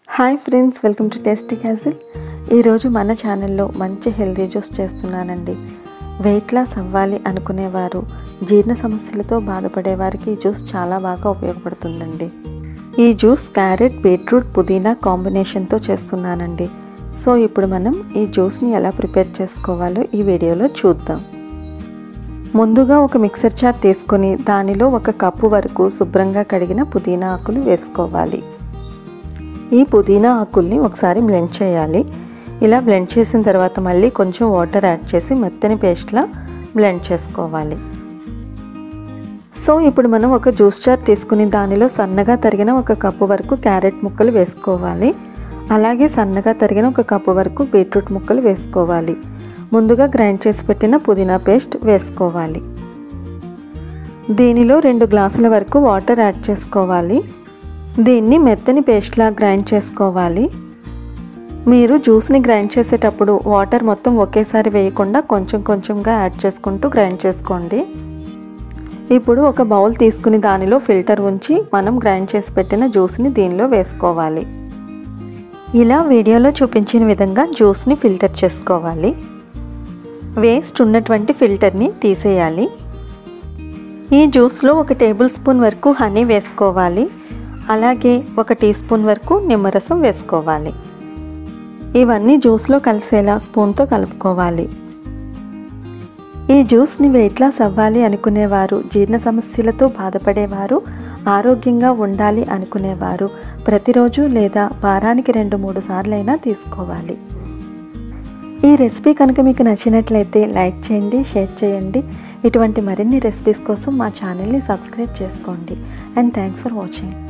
hi friends welcome to tasty castle ఈరోజు మన ఛానల్లో మంచి హెల్తీ జ్యూస్ చేస్తున్నానండి వెయిట్ లాస్ అవ్వాలి అనుకునేవారు జీర్ణ సమస్యలతో బాధపడే వారికి ఈ జ్యూస్ చాలా బాగా ఉపయోగపడుతుందండి ఈ జ్యూస్ క్యారెట్ బీట్రూట్ పుదీనా కాంబినేషన్తో చేస్తున్నానండి సో ఇప్పుడు మనం ఈ జ్యూస్ని ఎలా ప్రిపేర్ చేసుకోవాలో ఈ వీడియోలో చూద్దాం ముందుగా ఒక మిక్సర్ జార్ తీసుకొని దానిలో ఒక కప్పు వరకు శుభ్రంగా కడిగిన పుదీనా ఆకులు వేసుకోవాలి ఈ పుదీనా ఆకుల్ని ఒకసారి బ్లెండ్ చేయాలి ఇలా బ్లెండ్ చేసిన తర్వాత మళ్ళీ కొంచెం వాటర్ యాడ్ చేసి మెత్తని పేస్ట్లా బ్లెండ్ చేసుకోవాలి సో ఇప్పుడు మనం ఒక జ్యూస్ జార్ తీసుకుని దానిలో సన్నగా తరిగిన ఒక కప్పు వరకు క్యారెట్ ముక్కలు వేసుకోవాలి అలాగే సన్నగా తరిగిన ఒక కప్పు వరకు బీట్రూట్ ముక్కలు వేసుకోవాలి ముందుగా గ్రైండ్ చేసి పెట్టిన పుదీనా పేస్ట్ వేసుకోవాలి దీనిలో రెండు గ్లాసుల వరకు వాటర్ యాడ్ చేసుకోవాలి దీన్ని మెత్తని పేస్ట్లా గ్రైండ్ చేసుకోవాలి మీరు జ్యూస్ని గ్రైండ్ చేసేటప్పుడు వాటర్ మొత్తం ఒకేసారి వేయకుండా కొంచెం కొంచెంగా యాడ్ చేసుకుంటూ గ్రైండ్ చేసుకోండి ఇప్పుడు ఒక బౌల్ తీసుకుని దానిలో ఫిల్టర్ ఉంచి మనం గ్రైండ్ చేసి పెట్టిన జ్యూస్ని దీనిలో వేసుకోవాలి ఇలా వీడియోలో చూపించిన విధంగా జ్యూస్ని ఫిల్టర్ చేసుకోవాలి వేస్ట్ ఉన్నటువంటి ఫిల్టర్ని తీసేయాలి ఈ జ్యూస్లో ఒక టేబుల్ స్పూన్ వరకు హనీ వేసుకోవాలి అలాగే ఒక టీ స్పూన్ వరకు నిమ్మరసం వేసుకోవాలి ఇవన్నీ జ్యూస్లో కలిసేలా స్పూన్తో కలుపుకోవాలి ఈ జ్యూస్ని వెయిట్ లాస్ అవ్వాలి అనుకునేవారు జీర్ణ సమస్యలతో బాధపడేవారు ఆరోగ్యంగా ఉండాలి అనుకునేవారు ప్రతిరోజు లేదా వారానికి రెండు మూడు సార్లైనా తీసుకోవాలి ఈ రెసిపీ కనుక మీకు నచ్చినట్లయితే లైక్ చేయండి షేర్ చేయండి ఇటువంటి మరిన్ని రెసిపీస్ కోసం మా ఛానల్ని సబ్స్క్రైబ్ చేసుకోండి అండ్ థ్యాంక్స్ ఫర్ వాచింగ్